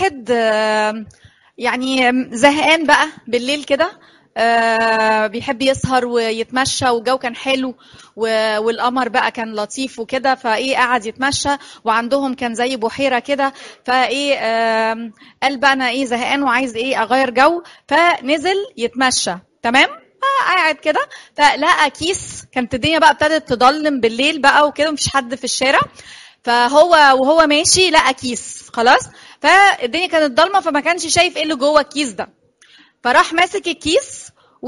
واحد آه، يعني زهقان بقى بالليل كده آه، بيحب يسهر ويتمشى والجو كان حلو و- والقمر بقى كان لطيف وكده فايه قعد يتمشى وعندهم كان زي بحيره كده فايه آم، قال بقى انا ايه زهقان وعايز ايه اغير جو فنزل يتمشى تمام قاعد كده فلقى كيس كانت الدنيا بقى ابتدت تضلم بالليل بقى وكده ومفيش حد في الشارع فهو وهو ماشي لقى كيس خلاص فالدنيا كانت ضلمه فما كانش شايف ايه اللي جوه الكيس ده فراح ماسك الكيس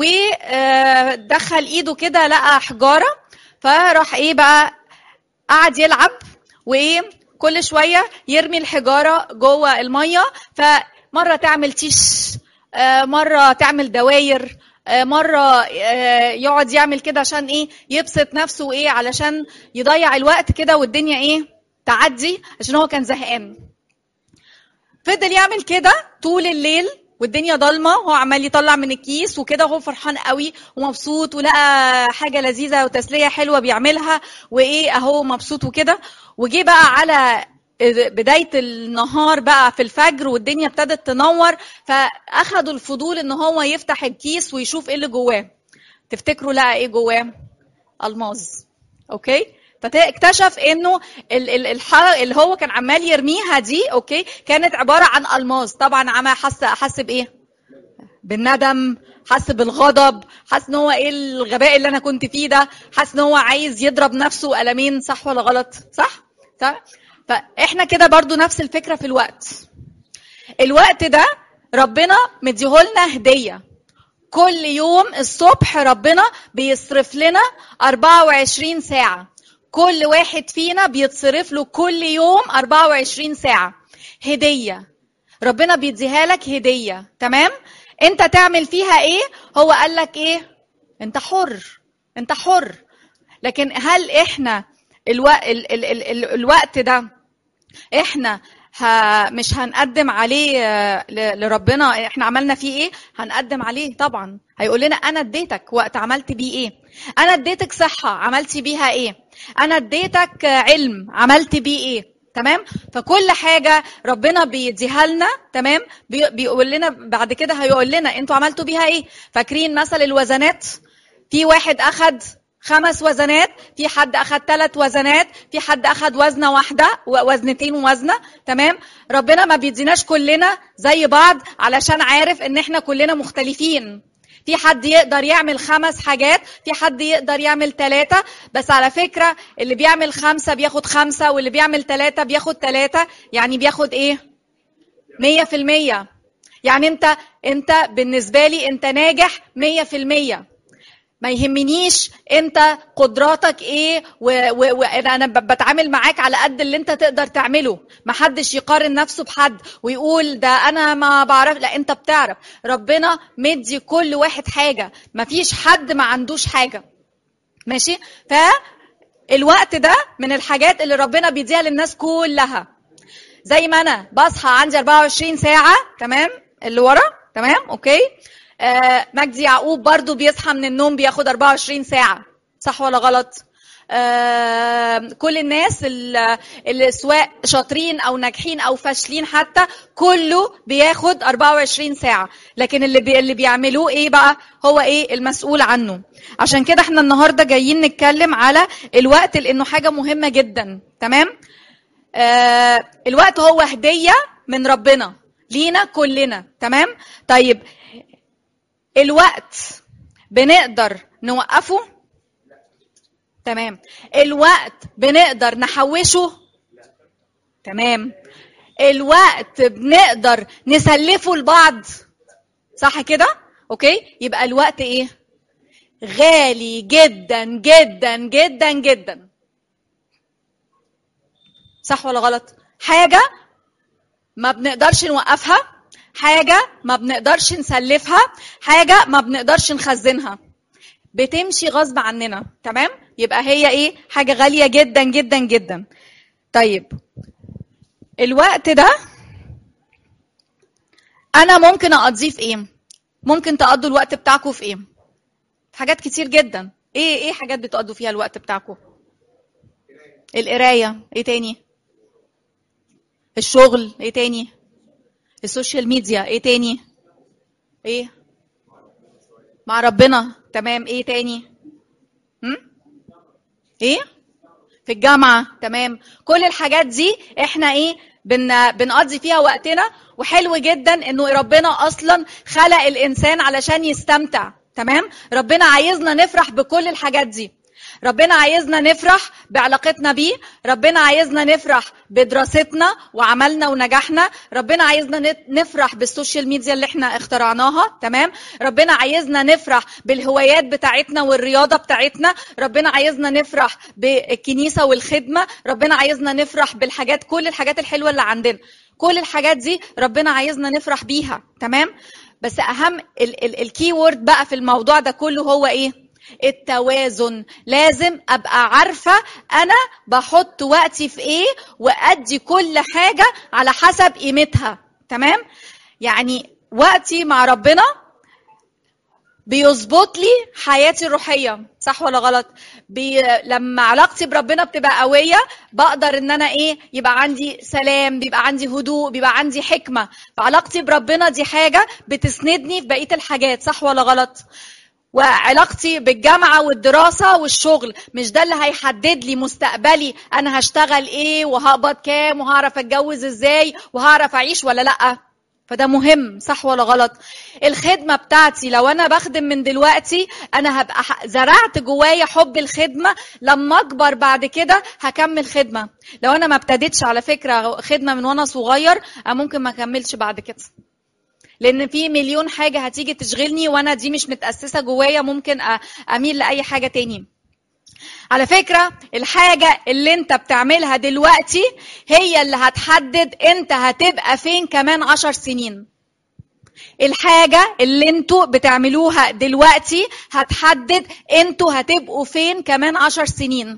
ودخل ايده كده لقى حجاره فراح ايه بقى قعد يلعب وايه كل شويه يرمي الحجاره جوه الميه فمره تعمل تيش آه، مره تعمل دواير آه، مره آه، يقعد يعمل كده عشان ايه يبسط نفسه ايه علشان يضيع الوقت كده والدنيا ايه تعدي عشان هو كان زهقان فضل يعمل كده طول الليل والدنيا ضلمه وهو عمال يطلع من الكيس وكده وهو فرحان قوي ومبسوط ولقى حاجه لذيذه وتسليه حلوه بيعملها وايه اهو مبسوط وكده وجي بقى على بدايه النهار بقى في الفجر والدنيا ابتدت تنور فاخدوا الفضول ان هو يفتح الكيس ويشوف ايه اللي جواه تفتكروا لقى ايه جواه الماظ اوكي فاكتشف انه ال- ال- الحلقه اللي هو كان عمال يرميها دي اوكي كانت عباره عن الماظ طبعا عمل حس حس بايه بالندم حس بالغضب حس ان هو ايه الغباء اللي انا كنت فيه ده حس ان هو عايز يضرب نفسه قلمين صح ولا غلط صح صح فاحنا كده برضو نفس الفكره في الوقت الوقت ده ربنا مديهولنا هديه كل يوم الصبح ربنا بيصرف لنا 24 ساعة كل واحد فينا بيتصرف له كل يوم 24 ساعة هدية ربنا بيديها لك هدية تمام انت تعمل فيها ايه هو قال لك ايه انت حر انت حر لكن هل احنا الو... ال... ال... ال... ال... الوقت ده احنا ه... مش هنقدم عليه آه، ل... لربنا احنا عملنا فيه ايه هنقدم عليه طبعا هيقول لنا انا اديتك وقت عملت بيه ايه انا اديتك صحة عملتي بيها ايه انا اديتك آه، علم عملت بيه ايه تمام فكل حاجة ربنا بيديها لنا تمام بي... بيقول لنا بعد كده هيقول لنا انتوا عملتوا بيها ايه فاكرين مثل الوزنات في واحد اخد خمس وزنات في حد اخد ثلاث وزنات في حد اخد وزنه واحده ووزنتين ووزنه تمام ربنا ما بيديناش كلنا زي بعض علشان عارف ان احنا كلنا مختلفين في حد يقدر يعمل خمس حاجات في حد يقدر يعمل ثلاثة بس على فكرة اللي بيعمل خمسة بياخد خمسة واللي بيعمل ثلاثة بياخد ثلاثة يعني بياخد ايه مية في المية يعني انت انت بالنسبة لي انت ناجح مية في المية ما يهمنيش انت قدراتك ايه وانا ب- بتعامل معاك على قد اللي انت تقدر تعمله ما حدش يقارن نفسه بحد ويقول ده انا ما بعرف لا انت بتعرف ربنا مدي كل واحد حاجة ما فيش حد ما عندوش حاجة ماشي فالوقت ده من الحاجات اللي ربنا بيديها للناس كلها زي ما انا بصحى عندي 24 ساعة تمام اللي ورا تمام اوكي آه مجدي يعقوب برضو بيصحى من النوم بياخد 24 ساعة صح ولا غلط آه كل الناس اللي اللي سواء شاطرين او ناجحين او فاشلين حتى كله بياخد 24 ساعة لكن اللي بي اللي بيعملوه ايه بقى هو ايه المسؤول عنه عشان كده احنا النهارده جايين نتكلم على الوقت لانه حاجة مهمة جدا تمام آه الوقت هو هدية من ربنا لينا كلنا تمام طيب الوقت بنقدر نوقفه تمام الوقت بنقدر نحوشه تمام الوقت بنقدر نسلفه لبعض صح كده اوكي يبقى الوقت ايه غالي جدا جدا جدا جدا صح ولا غلط حاجه ما بنقدرش نوقفها حاجه ما بنقدرش نسلفها حاجه ما بنقدرش نخزنها بتمشي غصب عننا تمام يبقى هي ايه حاجه غاليه جدا جدا جدا طيب الوقت ده انا ممكن اقضيه في ايه ممكن تقضوا الوقت بتاعكم في ايه في حاجات كتير جدا ايه ايه حاجات بتقضوا فيها الوقت بتاعكم القرايه ايه تاني الشغل ايه تاني السوشيال ميديا ايه تاني ايه مع ربنا تمام ايه تاني هم؟ ايه في الجامعه تمام كل الحاجات دي احنا ايه بن بنقضي فيها وقتنا وحلو جدا انه ربنا اصلا خلق الانسان علشان يستمتع تمام ربنا عايزنا نفرح بكل الحاجات دي ربنا عايزنا نفرح بعلاقتنا بيه ربنا عايزنا نفرح بدراستنا وعملنا ونجاحنا ربنا عايزنا نفرح بالسوشيال ميديا اللي احنا اخترعناها تمام ربنا عايزنا نفرح بالهوايات بتاعتنا والرياضه بتاعتنا ربنا عايزنا نفرح بالكنيسه والخدمه ربنا عايزنا نفرح بالحاجات كل الحاجات الحلوه اللي عندنا كل الحاجات دي ربنا عايزنا نفرح بيها تمام بس اهم الكي وورد بقى في الموضوع ده كله هو ايه التوازن لازم ابقى عارفه انا بحط وقتي في ايه وادي كل حاجه على حسب قيمتها تمام يعني وقتي مع ربنا بيظبط لي حياتي الروحيه صح ولا غلط بي... لما علاقتي بربنا بتبقى قويه بقدر ان انا ايه يبقى عندي سلام بيبقى عندي هدوء بيبقى عندي حكمه فعلاقتي بربنا دي حاجه بتسندني في بقيه الحاجات صح ولا غلط وعلاقتي بالجامعه والدراسه والشغل مش ده اللي هيحدد لي مستقبلي انا هشتغل ايه وهقبض كام وهعرف اتجوز ازاي وهعرف اعيش ولا لا فده مهم صح ولا غلط الخدمة بتاعتي لو أنا بخدم من دلوقتي أنا هبقى زرعت جوايا حب الخدمة لما أكبر بعد كده هكمل خدمة لو أنا ما ابتديتش على فكرة خدمة من وأنا صغير ممكن ما أكملش بعد كده لان في مليون حاجه هتيجي تشغلني وانا دي مش متاسسه جوايا ممكن اميل لاي حاجه تاني على فكره الحاجه اللي انت بتعملها دلوقتي هي اللي هتحدد انت هتبقى فين كمان عشر سنين الحاجه اللي انتوا بتعملوها دلوقتي هتحدد انتوا هتبقوا فين كمان عشر سنين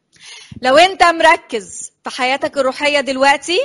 لو انت مركز في حياتك الروحيه دلوقتي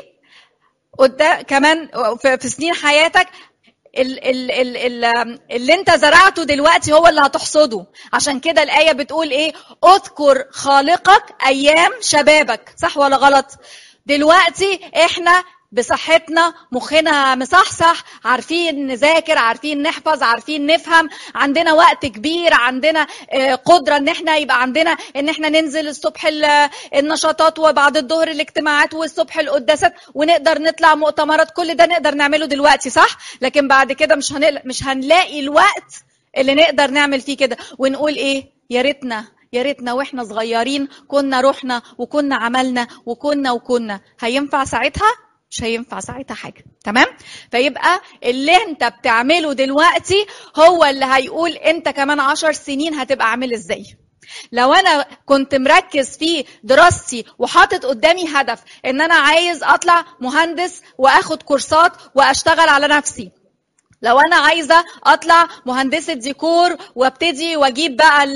قدام كمان في سنين حياتك ال ال ال ال اللي انت زرعته دلوقتي هو اللي هتحصده عشان كده الآية بتقول ايه اذكر خالقك أيام شبابك صح ولا غلط دلوقتي احنا بصحتنا مخنا مصحصح عارفين نذاكر عارفين نحفظ عارفين نفهم عندنا وقت كبير عندنا قدرة ان احنا يبقى عندنا ان احنا ننزل الصبح النشاطات وبعد الظهر الاجتماعات والصبح القداسات ونقدر نطلع مؤتمرات كل ده نقدر نعمله دلوقتي صح لكن بعد كده مش هنقل... مش هنلاقي الوقت اللي نقدر نعمل فيه كده ونقول ايه يا ريتنا يا ريتنا واحنا صغيرين كنا رحنا وكنا عملنا وكنا وكنا هينفع ساعتها مش هينفع ساعتها حاجه تمام فيبقى اللي انت بتعمله دلوقتي هو اللي هيقول انت كمان عشر سنين هتبقى عامل ازاي لو انا كنت مركز في دراستي وحاطط قدامي هدف ان انا عايز اطلع مهندس واخد كورسات واشتغل على نفسي لو انا عايزه اطلع مهندسه ديكور وابتدي واجيب بقى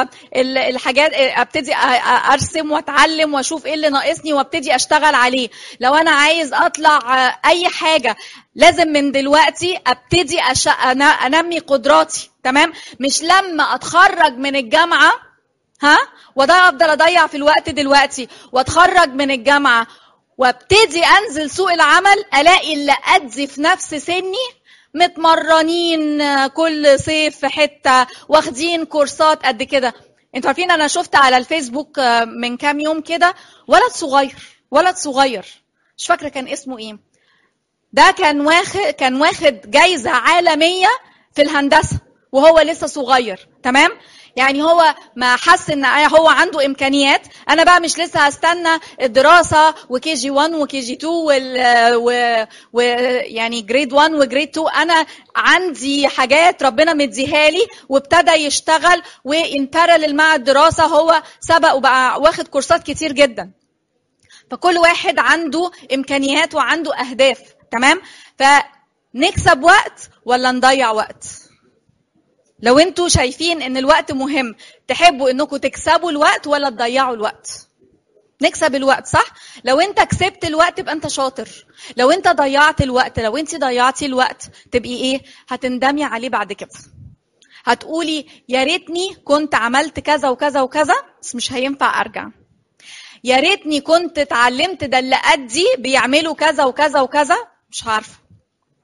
الحاجات ابتدي ارسم واتعلم واشوف ايه اللي ناقصني وابتدي اشتغل عليه لو انا عايز اطلع اي حاجه لازم من دلوقتي ابتدي أش... انمي قدراتي تمام مش لما اتخرج من الجامعه ها وده افضل اضيع في الوقت دلوقتي واتخرج من الجامعه وابتدي انزل سوق العمل الاقي اللي ادي في نفس سني متمرنين كل صيف في حته واخدين كورسات قد كده انتوا عارفين انا شفت على الفيسبوك من كام يوم كده ولد صغير ولد صغير مش فاكره كان اسمه ايه ده كان واخد كان واخد جايزه عالميه في الهندسه وهو لسه صغير تمام يعني هو ما حس ان هو عنده امكانيات انا بقى مش لسه هستنى الدراسه وكي جي 1 وكي جي 2 وال و... و... يعني جريد 1 وجريد 2 انا عندي حاجات ربنا مديها لي وابتدى يشتغل وان بارلل مع الدراسه هو سبق وبقى واخد كورسات كتير جدا فكل واحد عنده امكانيات وعنده اهداف تمام فنكسب وقت ولا نضيع وقت لو انتوا شايفين ان الوقت مهم تحبوا انكم تكسبوا الوقت ولا تضيعوا الوقت نكسب الوقت صح لو انت كسبت الوقت يبقى انت شاطر لو انت ضيعت الوقت لو انت ضيعتي الوقت تبقي ايه هتندمي عليه بعد كده هتقولي يا ريتني كنت عملت كذا وكذا وكذا بس مش هينفع ارجع يا ريتني كنت اتعلمت ده اللي قدي بيعملوا كذا وكذا وكذا مش عارفه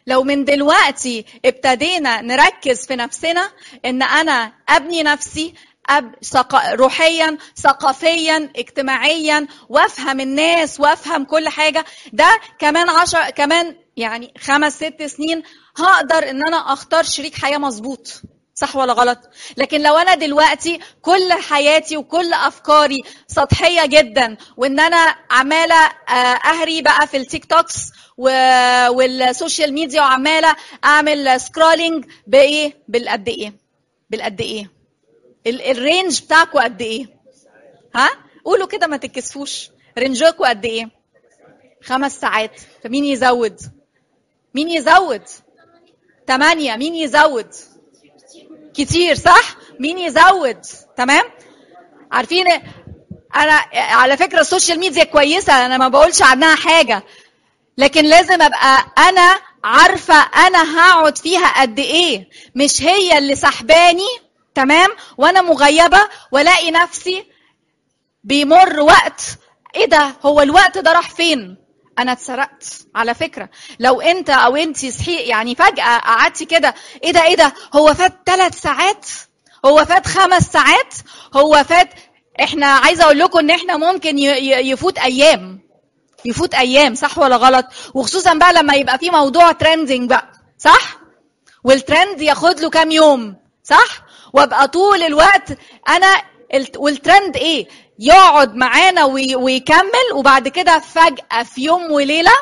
لو من دلوقتي ابتدينا نركز في نفسنا ان انا ابني نفسي أب... ثق... روحيا ثقافيا اجتماعيا وافهم الناس وافهم كل حاجه ده كمان عشر كمان يعني خمس ست سنين هقدر ان انا اختار شريك حياه مظبوط صح ولا غلط لكن لو انا دلوقتي كل حياتي وكل افكاري سطحيه جدا وان انا عماله اهري بقى في التيك توكس والسوشيال ميديا وعماله اعمل سكرولينج بايه بالقد ايه بالقد ايه الرينج بتاعكم قد ايه ها قولوا كده ما تتكسفوش رينجكم قد ايه خمس ساعات فمين يزود مين يزود تمانية مين يزود كتير صح مين يزود تمام عارفين انا على فكره السوشيال ميديا كويسه انا ما بقولش عنها حاجه لكن لازم ابقى انا عارفه انا هقعد فيها قد ايه مش هي اللي سحباني تمام وانا مغيبه والاقي نفسي بيمر وقت ايه ده هو الوقت ده راح فين انا اتسرقت على فكره لو انت او انت صحي يعني فجاه قعدتي كده ايه ده ايه ده هو فات ثلاث ساعات هو فات خمس ساعات هو فات احنا عايزه اقول لكم ان احنا ممكن يفوت ايام يفوت ايام صح ولا غلط وخصوصا بقى لما يبقى في موضوع ترندنج بقى صح والترند ياخد له كام يوم صح وابقى طول الوقت انا والترند ايه يقعد معانا ويكمل وبعد كده فجأة في يوم وليلة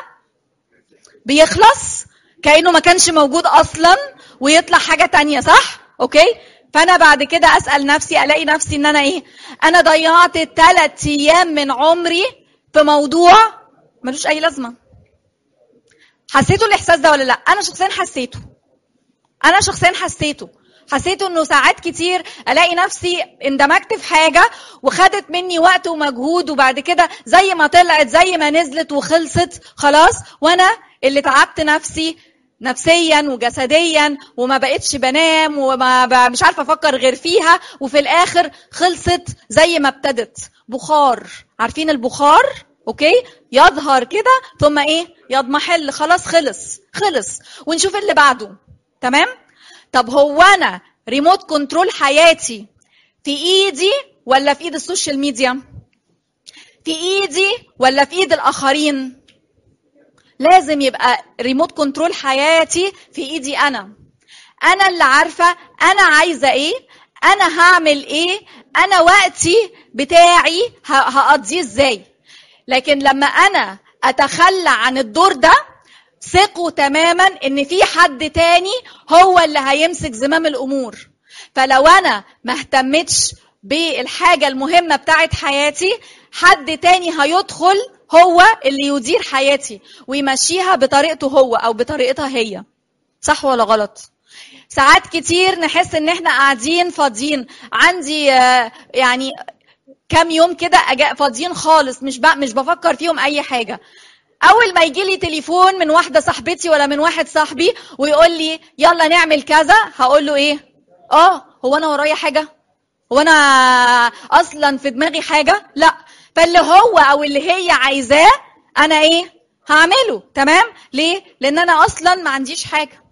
بيخلص كأنه ما كانش موجود أصلا ويطلع حاجة تانية صح؟ أوكي؟ فأنا بعد كده أسأل نفسي ألاقي نفسي إن أنا إيه؟ أنا ضيعت ثلاث أيام من عمري في موضوع ملوش أي لازمة. حسيتوا الإحساس ده ولا لأ؟ أنا شخصيا حسيته. أنا شخصيا حسيته. حسيت انه ساعات كتير الاقي نفسي اندمجت في حاجه وخدت مني وقت ومجهود وبعد كده زي ما طلعت زي ما نزلت وخلصت خلاص وانا اللي تعبت نفسي نفسيا وجسديا وما بقتش بنام وما مش عارفه افكر غير فيها وفي الاخر خلصت زي ما ابتدت بخار عارفين البخار اوكي يظهر كده ثم ايه يضمحل خلاص خلص خلص ونشوف اللي بعده تمام طب هو انا ريموت كنترول حياتي في ايدي ولا في ايد السوشيال ميديا في ايدي ولا في ايد الاخرين لازم يبقى ريموت كنترول حياتي في ايدي انا انا اللي عارفه انا عايزه ايه انا هعمل ايه انا وقتي بتاعي هقضيه ازاي لكن لما انا اتخلى عن الدور ده ثقوا تماما ان في حد تاني هو اللي هيمسك زمام الامور فلو انا ما اهتمتش بالحاجه المهمه بتاعت حياتي حد تاني هيدخل هو اللي يدير حياتي ويمشيها بطريقته هو او بطريقتها هي صح ولا غلط ساعات كتير نحس ان احنا قاعدين فاضيين عندي يعني كام يوم كده فاضيين خالص مش مش بفكر فيهم اي حاجه اول ما يجي لي تليفون من واحده صاحبتي ولا من واحد صاحبي ويقول لي يلا نعمل كذا هقول له ايه اه هو انا ورايا حاجه هو انا اصلا في دماغي حاجه لا فاللي هو او اللي هي عايزاه انا ايه هعمله تمام ليه لان انا اصلا ما عنديش حاجه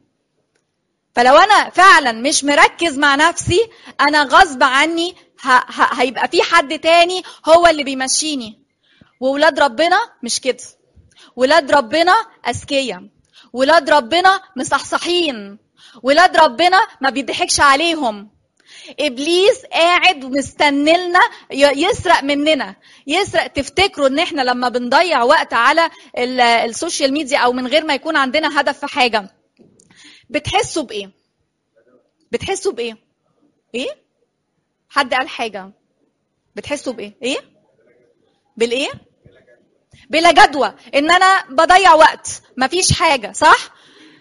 فلو انا فعلا مش مركز مع نفسي انا غصب عني ه... ه... هيبقى في حد تاني هو اللي بيمشيني وولاد ربنا مش كده ولاد ربنا اذكياء ولاد ربنا مصحصحين ولاد ربنا ما بيضحكش عليهم ابليس قاعد مستني لنا يسرق مننا يسرق تفتكروا ان احنا لما بنضيع وقت على السوشيال ميديا او من غير ما يكون عندنا هدف في حاجه بتحسوا بايه بتحسوا بايه ايه حد قال حاجه بتحسوا بايه ايه بالايه بلا جدوى ان انا بضيع وقت مفيش حاجه صح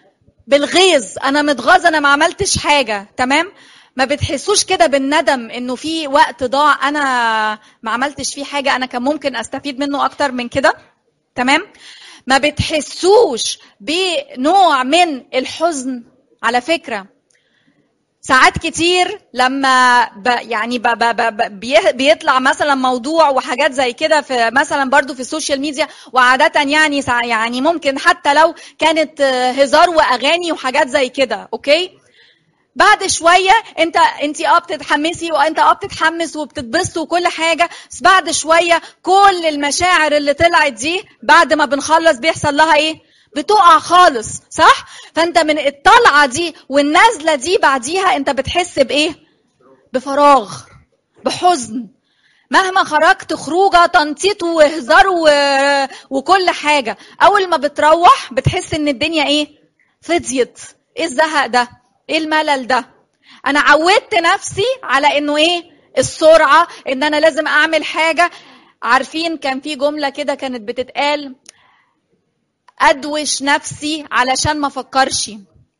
بالغيظ انا متغاظ انا ما عملتش حاجه تمام ما بتحسوش كده بالندم انه في وقت ضاع انا ما عملتش فيه حاجه انا كان ممكن استفيد منه اكتر من كده تمام ما بتحسوش بنوع من الحزن على فكره ساعات كتير لما ب يعني ب ب ب ب بي- بيطلع مثلا موضوع وحاجات زي كده في مثلا برضو في السوشيال ميديا وعادة يعني سا- يعني ممكن حتى لو كانت آه، هزار واغاني وحاجات زي كده اوكي بعد شويه انت انت اه بتتحمسي وانت اه بتتحمس وبتتبسط وكل حاجه بس بعد شويه كل المشاعر اللي طلعت دي بعد ما بنخلص بيحصل لها ايه بتقع خالص صح فانت من الطلعه دي والنازله دي بعديها انت بتحس بايه بفراغ بحزن مهما خرجت خروجه تنطيط وهزار و... وكل حاجه اول ما بتروح بتحس ان الدنيا ايه فضيت ايه الزهق ده ايه الملل ده انا عودت نفسي على انه ايه السرعه ان انا لازم اعمل حاجه عارفين كان في جمله كده كانت بتتقال ادوش نفسي علشان ما افكرش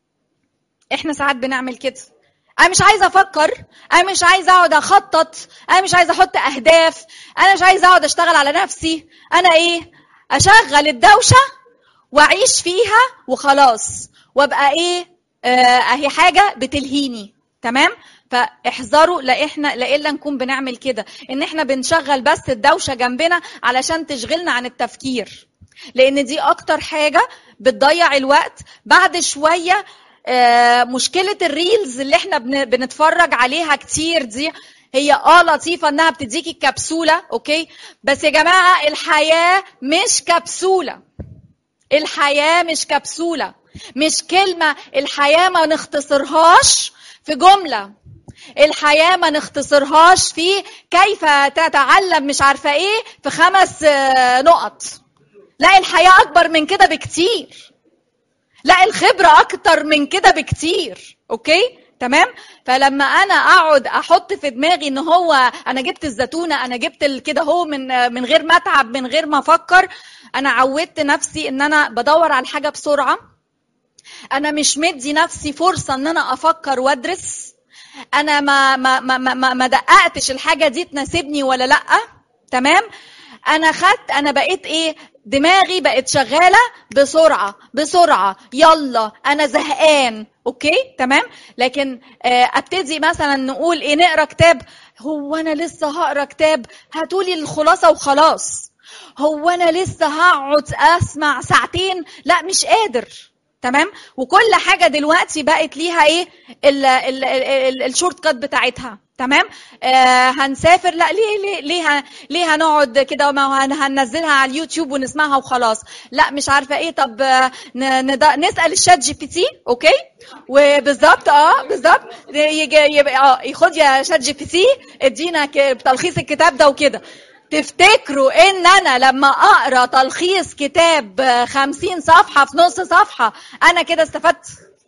احنا ساعات بنعمل كده انا مش عايزه افكر انا مش عايزه اقعد اخطط انا مش عايزه احط اهداف انا مش عايزه اقعد اشتغل على نفسي انا ايه اشغل الدوشه واعيش فيها وخلاص وابقى ايه آه، اهي حاجه بتلهيني تمام فاحذروا لا احنا لا الا نكون بنعمل كده ان احنا بنشغل بس الدوشه جنبنا علشان تشغلنا عن التفكير لان دي اكتر حاجه بتضيع الوقت بعد شويه آه، مشكله الريلز اللي احنا بن- بنتفرج عليها كتير دي هي اه لطيفه انها بتديكي كبسوله اوكي بس يا جماعه الحياه مش كبسوله الحياة مش كبسولة مش كلمة الحياة ما نختصرهاش في جملة الحياة ما نختصرهاش في كيف تتعلم مش عارفة ايه في خمس آه، نقط لا الحياة أكبر من كده بكتير لا الخبرة أكتر من كده بكتير أوكي تمام فلما انا اقعد احط في دماغي ان هو انا جبت الزتونه انا جبت ال- كده هو من من غير ما اتعب من غير ما افكر انا عودت نفسي ان انا بدور على الحاجه بسرعه انا مش مدي نفسي فرصه ان انا افكر وادرس انا ما ما ما ما, ما- ما دققتش الحاجه دي تناسبني ولا لا تمام انا خدت انا بقيت ايه دماغي بقت شغاله بسرعه بسرعه يلا انا زهقان اوكي تمام لكن آه، ابتدي مثلا نقول ايه نقرا كتاب هو انا لسه هقرا كتاب هاتولي الخلاصه وخلاص هو انا لسه هقعد اسمع ساعتين لا مش قادر تمام وكل حاجه دلوقتي بقت ليها ايه ال- ال- ال- الشورت كات بتاعتها تمام آه هنسافر لا ليه ليه ليه ه- ليه هنقعد كده ما هو هن- هننزلها على اليوتيوب ونسمعها وخلاص لا مش عارفه ايه طب آه، ن- ند- نسال الشات جي بي تي اوكي وبالظبط اه بالظبط يجي يبقى اه ياخد يا شات جي بي تي ادينا ك- تلخيص الكتاب ده وكده تفتكروا ان انا لما اقرا تلخيص كتاب آه، خمسين صفحه في نص صفحه انا كده استفدت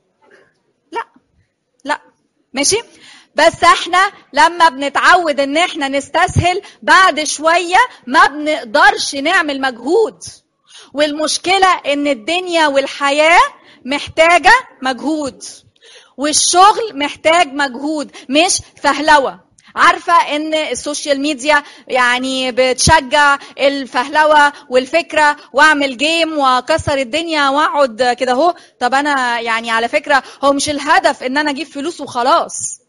لا لا ماشي بس احنا لما بنتعود ان احنا نستسهل بعد شويه ما بنقدرش نعمل مجهود والمشكله ان الدنيا والحياه محتاجه مجهود والشغل محتاج مجهود مش فهلوه عارفة ان السوشيال ميديا يعني بتشجع الفهلوة والفكرة واعمل جيم واكسر الدنيا واقعد كده اهو طب انا يعني على فكرة هو مش الهدف ان انا اجيب فلوس وخلاص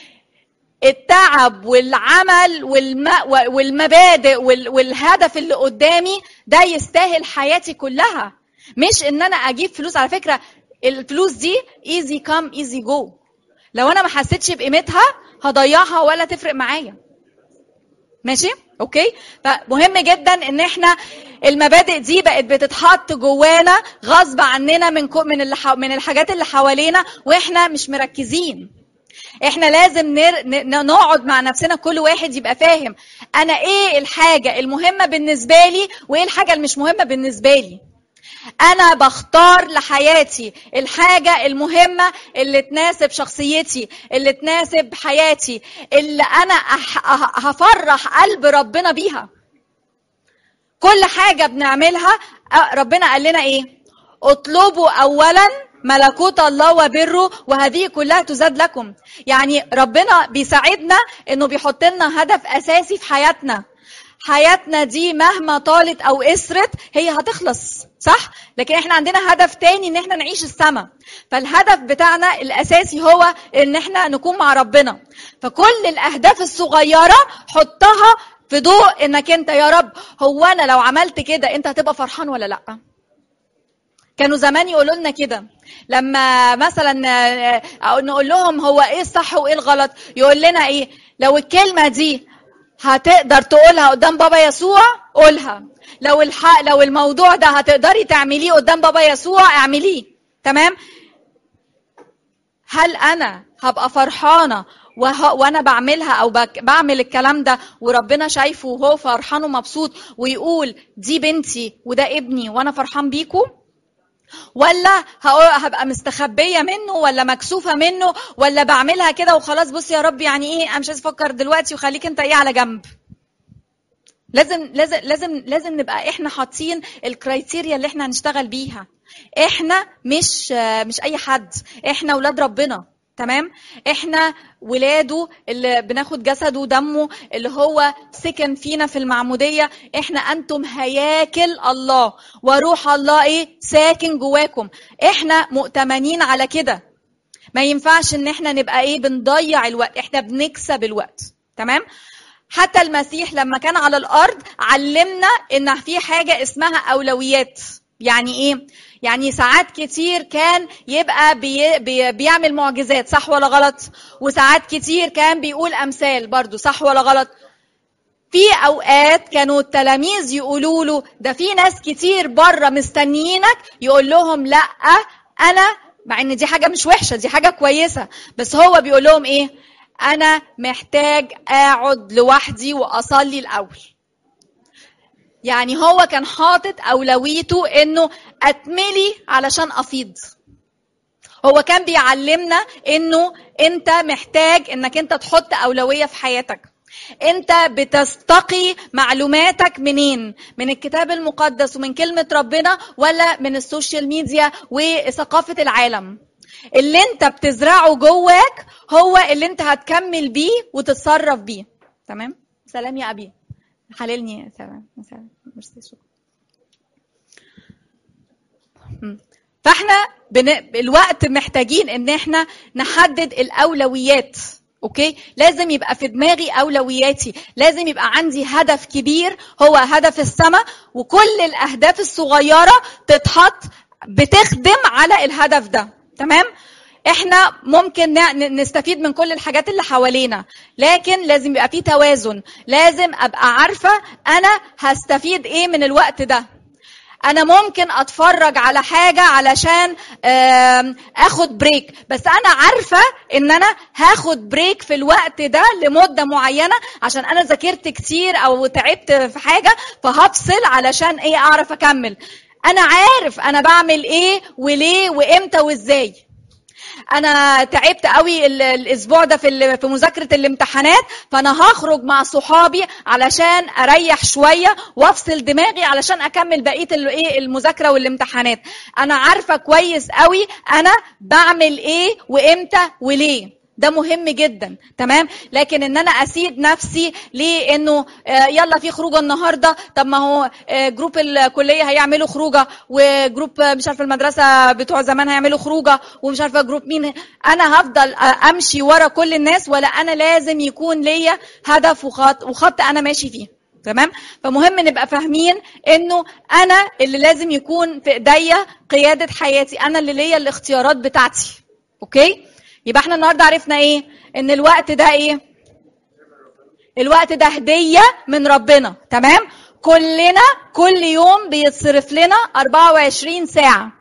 التعب والعمل والم... والمبادئ وال... والهدف اللي قدامي ده يستاهل حياتي كلها مش ان انا اجيب فلوس على فكره الفلوس دي ايزي كام ايزي جو لو انا ما حسيتش بقيمتها هضيعها ولا تفرق معايا ماشي اوكي فمهم جدا ان احنا المبادئ دي بقت بتتحط جوانا غصب عننا من كو من اللي ح... من الحاجات اللي حوالينا واحنا مش مركزين احنا لازم نر... ن... نقعد مع نفسنا كل واحد يبقى فاهم انا ايه الحاجه المهمه بالنسبه لي وايه الحاجه المش مهمه بالنسبه لي انا بختار لحياتي الحاجه المهمه اللي تناسب شخصيتي اللي تناسب حياتي اللي انا أح... أح... هفرح قلب ربنا بيها كل حاجه بنعملها أ- ربنا قال لنا ايه اطلبوا اولا ملكوت الله وبره وهذه كلها تزاد لكم يعني ربنا بيساعدنا انه بيحط لنا هدف اساسي في حياتنا حياتنا دي مهما طالت او قصرت هي هتخلص صح لكن احنا عندنا هدف تاني ان احنا نعيش السما فالهدف بتاعنا الاساسي هو ان احنا نكون مع ربنا فكل الاهداف الصغيره حطها في ضوء انك انت يا رب هو انا لو عملت كده انت هتبقى فرحان ولا لا كانوا زمان يقولوا لنا كده لما مثلا نقول لهم هو ايه الصح وايه الغلط يقول لنا ايه لو الكلمه دي هتقدر تقولها قدام بابا يسوع قولها لو الحق لو الموضوع ده هتقدري تعمليه قدام بابا يسوع اعمليه تمام هل انا هبقى فرحانه وه... وانا بعملها او بك... بعمل الكلام ده وربنا شايفه وهو فرحان ومبسوط ويقول دي بنتي وده ابني وانا فرحان بيكم ولا هبقى مستخبيه منه ولا مكسوفه منه ولا بعملها كده وخلاص بص يا رب يعني ايه انا مش عايز افكر دلوقتي وخليك انت ايه على جنب لازم لازم لازم لازم نبقى احنا حاطين الكرايتيريا اللي احنا هنشتغل بيها احنا مش مش اي حد احنا ولاد ربنا تمام احنا ولاده اللي بناخد جسده ودمه اللي هو سكن فينا في المعمودية احنا انتم هياكل الله وروح الله ايه ساكن جواكم احنا مؤتمنين على كده ما ينفعش ان احنا نبقى ايه بنضيع الوقت احنا بنكسب الوقت تمام حتى المسيح لما كان على الارض علمنا ان في حاجه اسمها اولويات يعني ايه يعني ساعات كتير كان يبقى بي بي بيعمل معجزات صح ولا غلط وساعات كتير كان بيقول امثال برضو صح ولا غلط في اوقات كانوا التلاميذ يقولوا له ده في ناس كتير بره مستنيينك يقول لهم لا انا مع ان دي حاجه مش وحشه دي حاجه كويسه بس هو بيقول لهم ايه انا محتاج اقعد لوحدي واصلي الاول يعني هو كان حاطط اولويته انه اتملي علشان افيض هو كان بيعلمنا انه انت محتاج انك انت تحط اولويه في حياتك انت بتستقي معلوماتك منين من الكتاب المقدس ومن كلمه ربنا ولا من السوشيال ميديا وثقافه العالم اللي انت بتزرعه جواك هو اللي انت هتكمل بيه وتتصرف بيه تمام سلام يا ابي حللني سلام سلام ميرسي شكرا فاحنا بن... الوقت محتاجين ان احنا نحدد الاولويات اوكي لازم يبقى في دماغي اولوياتي لازم يبقى عندي هدف كبير هو هدف السماء وكل الاهداف الصغيره تتحط بتخدم على الهدف ده تمام احنا ممكن نستفيد من كل الحاجات اللي حوالينا لكن لازم يبقى في توازن لازم ابقى عارفه انا هستفيد ايه من الوقت ده انا ممكن اتفرج على حاجه علشان اخد بريك بس انا عارفه ان انا هاخد بريك في الوقت ده لمده معينه عشان انا ذاكرت كتير او تعبت في حاجه فهفصل علشان ايه اعرف اكمل انا عارف انا بعمل ايه وليه وامتى وازاي انا تعبت قوي الاسبوع ده في في مذاكره الامتحانات فانا هخرج مع صحابي علشان اريح شويه وافصل دماغي علشان اكمل بقيه الايه المذاكره والامتحانات انا عارفه كويس قوي انا بعمل ايه وامتى وليه ده مهم جدا تمام لكن ان انا اسيب نفسي لانه يلا في خروجه النهارده طب ما هو جروب الكليه هيعملوا خروجه وجروب مش عارفه المدرسه بتوع زمان هيعملوا خروجه ومش عارفه جروب مين انا هفضل امشي ورا كل الناس ولا انا لازم يكون ليا هدف وخط وخط انا ماشي فيه تمام فمهم نبقى فاهمين انه انا اللي لازم يكون في ايديا قياده حياتي انا اللي ليا الاختيارات بتاعتي اوكي يبقى احنا النهارده عرفنا ايه ان الوقت ده ايه الوقت ده هديه من ربنا تمام كلنا كل يوم بيتصرف لنا 24 ساعه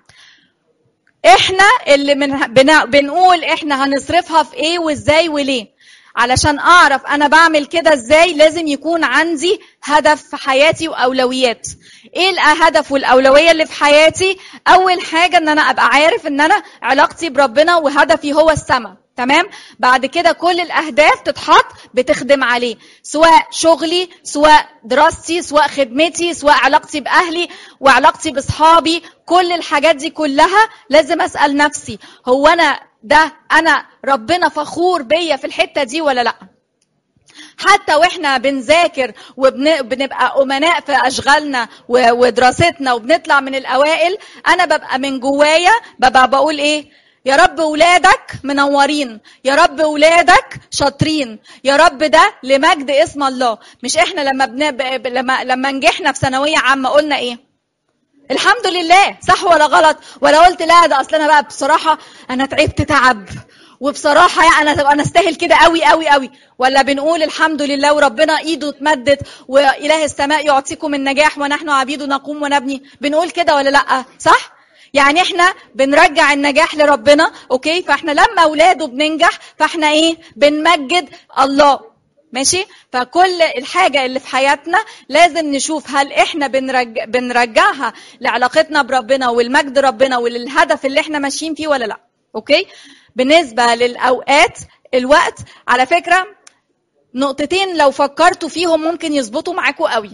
احنا اللي من بنا بنقول احنا هنصرفها في ايه وازاي وليه علشان اعرف انا بعمل كده ازاي لازم يكون عندي هدف في حياتي واولويات ايه الهدف والاولويه اللي في حياتي اول حاجه ان انا ابقى عارف ان انا علاقتي بربنا وهدفي هو السماء تمام بعد كده كل الاهداف تتحط بتخدم عليه سواء شغلي سواء دراستي سواء خدمتي سواء علاقتي باهلي وعلاقتي باصحابي كل الحاجات دي كلها لازم اسال نفسي هو انا ده انا ربنا فخور بيا في الحته دي ولا لا حتى واحنا بنذاكر وبنبقى امناء في اشغالنا ودراستنا وبنطلع من الاوائل انا ببقى من جوايا ببقى بقول ايه يا رب ولادك منورين يا رب ولادك شاطرين يا رب ده لمجد اسم الله مش احنا لما بن... لما لما نجحنا في ثانويه عامه قلنا ايه الحمد لله صح ولا غلط ولا قلت لا ده اصل انا بقى بصراحه انا تعبت تعب وبصراحه يعني انا انا استاهل كده قوي قوي قوي ولا بنقول الحمد لله وربنا ايده اتمدت واله السماء يعطيكم النجاح ونحن عبيده نقوم ونبني بنقول كده ولا لا صح يعني احنا بنرجع النجاح لربنا اوكي فاحنا لما اولاده بننجح فاحنا ايه بنمجد الله ماشي فكل الحاجة اللي في حياتنا لازم نشوف هل احنا بنرجع بنرجعها لعلاقتنا بربنا والمجد ربنا وللهدف اللي احنا ماشيين فيه ولا لا اوكي بالنسبة للأوقات الوقت على فكرة نقطتين لو فكرتوا فيهم ممكن يظبطوا معاكم قوي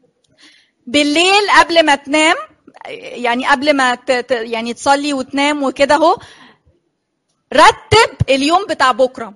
بالليل قبل ما تنام يعني قبل ما ت... يعني تصلي وتنام وكده اهو رتب اليوم بتاع بكره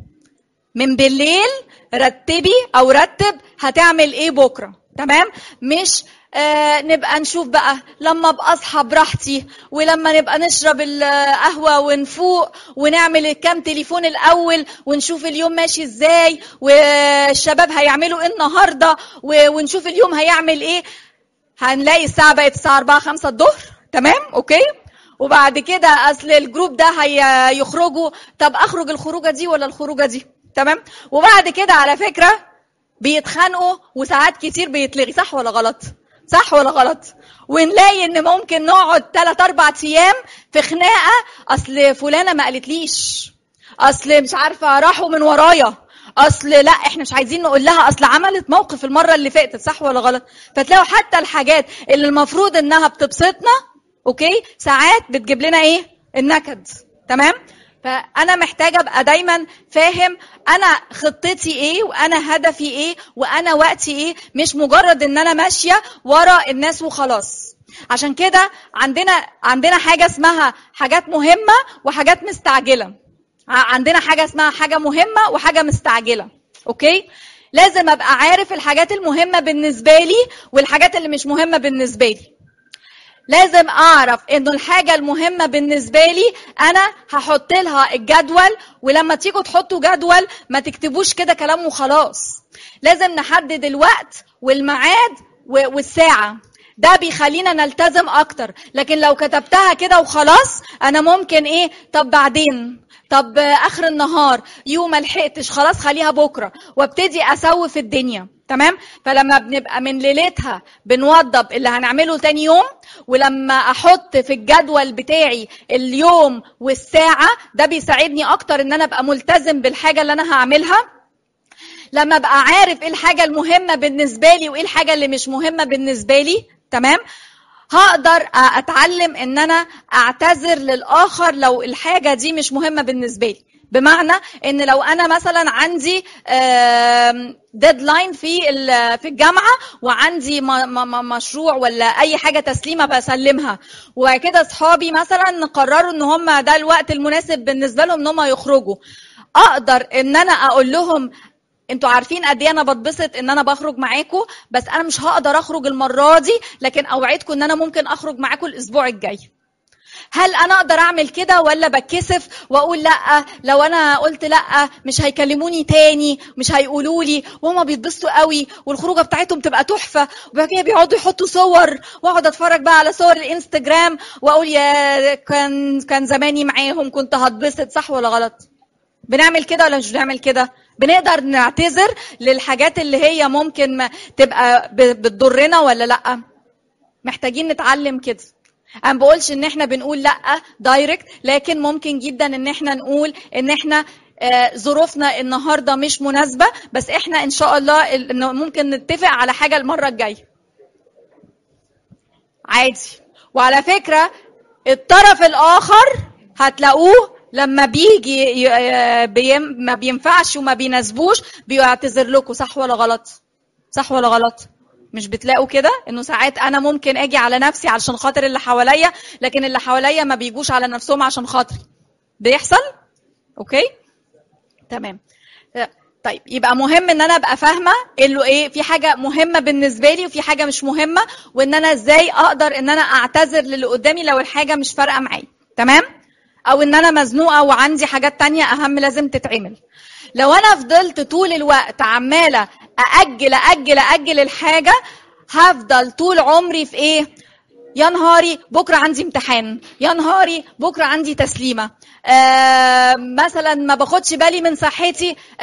من بالليل رتبي او رتب هتعمل ايه بكره تمام مش آه نبقى نشوف بقى لما ابقى اصحى براحتي ولما نبقى نشرب القهوه ونفوق ونعمل كام تليفون الاول ونشوف اليوم ماشي ازاي والشباب هيعملوا ايه النهارده ونشوف اليوم هيعمل ايه هنلاقي الساعه بقت الساعه 4 5 الظهر تمام اوكي وبعد كده اصل الجروب ده هيخرجوا طب اخرج الخروجه دي ولا الخروجه دي تمام وبعد كده على فكره بيتخانقوا وساعات كتير بيتلغي صح ولا غلط صح ولا غلط ونلاقي ان ممكن نقعد 3 4 ايام في خناقه اصل فلانه ما قالتليش اصل مش عارفه راحوا من ورايا اصل لا احنا مش عايزين نقول لها اصل عملت موقف المره اللي فاتت صح ولا غلط فتلاقوا حتى الحاجات اللي المفروض انها بتبسطنا اوكي ساعات بتجيب لنا ايه النكد تمام فانا محتاجه ابقى دايما فاهم انا خطتي ايه وانا هدفي ايه وانا وقتي ايه مش مجرد ان انا ماشيه ورا الناس وخلاص عشان كده عندنا عندنا حاجه اسمها حاجات مهمه وحاجات مستعجله عندنا حاجه اسمها حاجه مهمه وحاجه مستعجله اوكي لازم ابقى عارف الحاجات المهمه بالنسبه لي والحاجات اللي مش مهمه بالنسبه لي لازم اعرف انه الحاجه المهمه بالنسبه لي انا هحط لها الجدول ولما تيجوا تحطوا جدول ما تكتبوش كده كلام وخلاص لازم نحدد الوقت والميعاد والساعه ده بيخلينا نلتزم اكتر لكن لو كتبتها كده وخلاص انا ممكن ايه طب بعدين طب اخر النهار يوم ما لحقتش خلاص خليها بكره وابتدي اسوي في الدنيا تمام فلما بنبقى من ليلتها بنوضب اللي هنعمله تاني يوم ولما احط في الجدول بتاعي اليوم والساعه ده بيساعدني اكتر ان انا ابقى ملتزم بالحاجه اللي انا هعملها لما ابقى عارف ايه الحاجه المهمه بالنسبه لي وايه الحاجه اللي مش مهمه بالنسبه لي تمام هقدر اتعلم ان انا اعتذر للاخر لو الحاجه دي مش مهمه بالنسبه لي بمعنى ان لو انا مثلا عندي ديدلاين في في الجامعه وعندي مشروع ولا اي حاجه تسليمه بسلمها وبعد كده اصحابي مثلا قرروا ان هم ده الوقت المناسب بالنسبه لهم ان هم يخرجوا اقدر ان انا اقول لهم انتوا عارفين قد ايه انا بتبسط ان انا بخرج معاكم بس انا مش هقدر اخرج المره دي لكن اوعدكم ان انا ممكن اخرج معاكم الاسبوع الجاي هل انا اقدر اعمل كده ولا بتكسف واقول لا لو انا قلت لا مش هيكلموني تاني مش هيقولوا لي وهما بيتبسطوا قوي والخروجه بتاعتهم تبقى تحفه وبعد كده بيقعدوا يحطوا صور واقعد اتفرج بقى على صور الانستجرام واقول يا كان كان زماني معاهم كنت هتبسط صح ولا غلط بنعمل كده ولا مش بنعمل كده بنقدر نعتذر للحاجات اللي هي ممكن ما تبقى بتضرنا ولا لا محتاجين نتعلم كده انا ما بقولش ان احنا بنقول لا دايركت لكن ممكن جدا ان احنا نقول ان احنا ظروفنا النهارده مش مناسبه بس احنا ان شاء الله ممكن نتفق على حاجه المره الجايه عادي وعلى فكره الطرف الاخر هتلاقوه لما بيجي بيم ما بينفعش وما بيناسبوش بيعتذر لكم صح ولا غلط صح ولا غلط مش بتلاقوا كده انه ساعات انا ممكن اجي على نفسي علشان خاطر اللي حواليا لكن اللي حواليا ما بيجوش على نفسهم عشان خاطري بيحصل اوكي تمام طيب يبقى مهم ان انا ابقى فاهمه اللي ايه في حاجه مهمه بالنسبه لي وفي حاجه مش مهمه وان انا ازاي اقدر ان انا اعتذر للي قدامي لو الحاجه مش فارقه معايا تمام او ان انا مزنوقه وعندي حاجات تانية اهم لازم تتعمل لو انا فضلت طول الوقت عماله ااجل ااجل ااجل الحاجه هفضل طول عمري في ايه يا نهاري بكره عندي امتحان يا نهاري بكره عندي تسليمه آه مثلا ما باخدش بالي من صحتي آه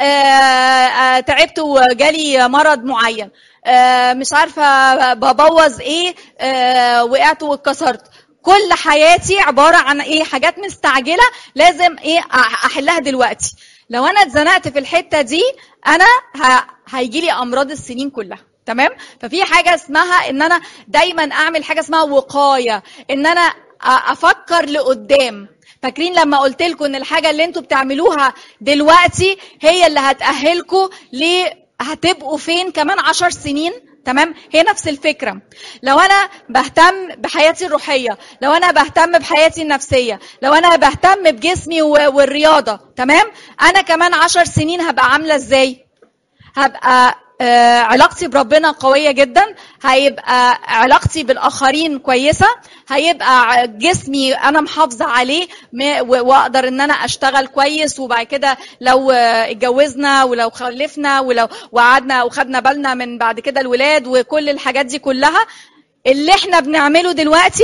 آه تعبت وجالي مرض معين آه مش عارفه ببوظ ايه آه وقعت واتكسرت كل حياتي عباره عن ايه حاجات مستعجله لازم ايه احلها دلوقتي لو انا اتزنقت في الحته دي انا هيجي لي امراض السنين كلها تمام ففي حاجه اسمها ان انا دايما اعمل حاجه اسمها وقايه ان انا افكر لقدام فاكرين لما قلت لكم ان الحاجه اللي انتوا بتعملوها دلوقتي هي اللي هتاهلكم ل هتبقوا فين كمان عشر سنين تمام هي نفس الفكره لو انا بهتم بحياتي الروحيه لو انا بهتم بحياتي النفسيه لو انا بهتم بجسمي والرياضه تمام انا كمان عشر سنين هبقى عامله ازاي هبقى آه علاقتي بربنا قويه جدا هيبقى علاقتي بالاخرين كويسه هيبقى جسمي انا محافظه عليه واقدر ان انا اشتغل كويس وبعد كده لو اتجوزنا ولو خلفنا ولو وقعدنا وخدنا بالنا من بعد كده الولاد وكل الحاجات دي كلها اللي احنا بنعمله دلوقتي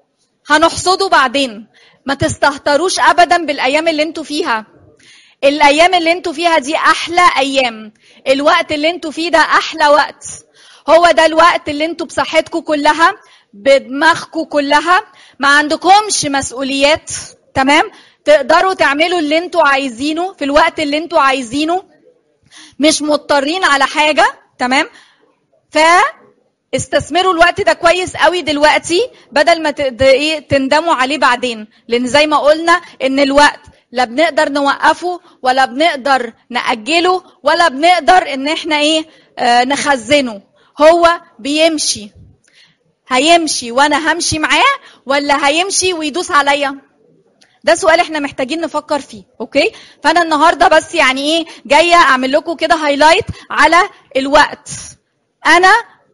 هنحصده بعدين ما تستهتروش ابدا بالايام اللي انتوا فيها الايام اللي انتوا فيها دي احلى ايام الوقت اللي انتوا فيه ده احلى وقت هو ده الوقت اللي انتوا بصحتكم كلها بدماغكم كلها ما عندكمش مسؤوليات تمام تقدروا تعملوا اللي انتوا عايزينه في الوقت اللي انتوا عايزينه مش مضطرين على حاجه تمام ف استثمروا الوقت ده كويس قوي دلوقتي بدل ما ايه تندموا عليه بعدين لان زي ما قلنا ان الوقت لا بنقدر نوقفه ولا بنقدر نأجله ولا بنقدر ان احنا ايه آه نخزنه هو بيمشي هيمشي وانا همشي معاه ولا هيمشي ويدوس عليا ده سؤال احنا محتاجين نفكر فيه اوكي فانا النهارده بس يعني ايه جايه اعمل لكم كده هايلايت على الوقت انا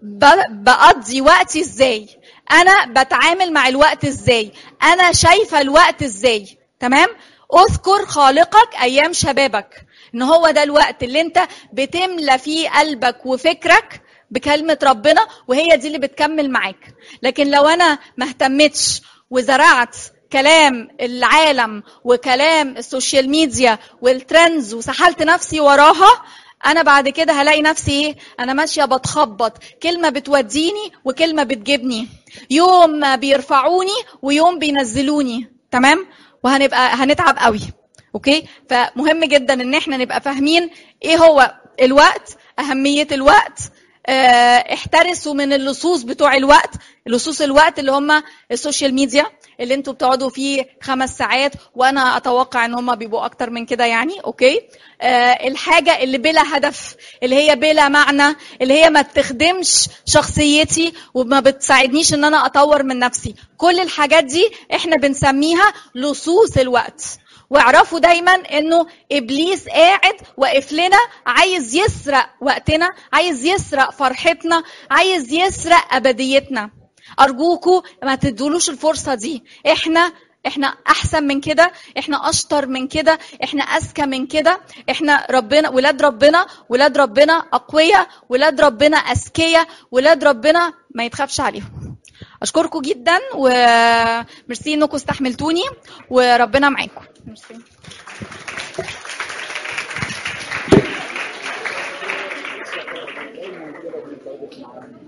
بقضي وقتي ازاي انا بتعامل مع الوقت ازاي انا شايفه الوقت ازاي تمام اذكر خالقك ايام شبابك ان هو ده الوقت اللي انت بتملى فيه قلبك وفكرك بكلمة ربنا وهي دي اللي بتكمل معاك لكن لو انا ما اهتمتش وزرعت كلام العالم وكلام السوشيال ميديا والترندز وسحلت نفسي وراها انا بعد كده هلاقي نفسي ايه انا ماشيه بتخبط كلمه بتوديني وكلمه بتجيبني يوم بيرفعوني ويوم بينزلوني تمام وهنبقى هنتعب قوي اوكي فمهم جدا ان احنا نبقى فاهمين ايه هو الوقت اهميه الوقت اه احترسوا من اللصوص بتوع الوقت لصوص الوقت اللي هم السوشيال ميديا اللي انتوا بتقعدوا فيه خمس ساعات وانا اتوقع ان هم بيبقوا اكتر من كده يعني اوكي آه الحاجه اللي بلا هدف اللي هي بلا معنى اللي هي ما بتخدمش شخصيتي وما بتساعدنيش ان انا اطور من نفسي كل الحاجات دي احنا بنسميها لصوص الوقت واعرفوا دايما انه ابليس قاعد واقف لنا عايز يسرق وقتنا عايز يسرق فرحتنا عايز يسرق ابديتنا ارجوكوا ما تدولوش الفرصه دي احنا احنا احسن من كده احنا اشطر من كده احنا اذكى من كده احنا ربنا ولاد ربنا ولاد ربنا اقوياء ولاد ربنا اذكياء ولاد ربنا ما يتخافش عليهم اشكركم جدا وميرسي انكم استحملتوني وربنا معاكم ميرسي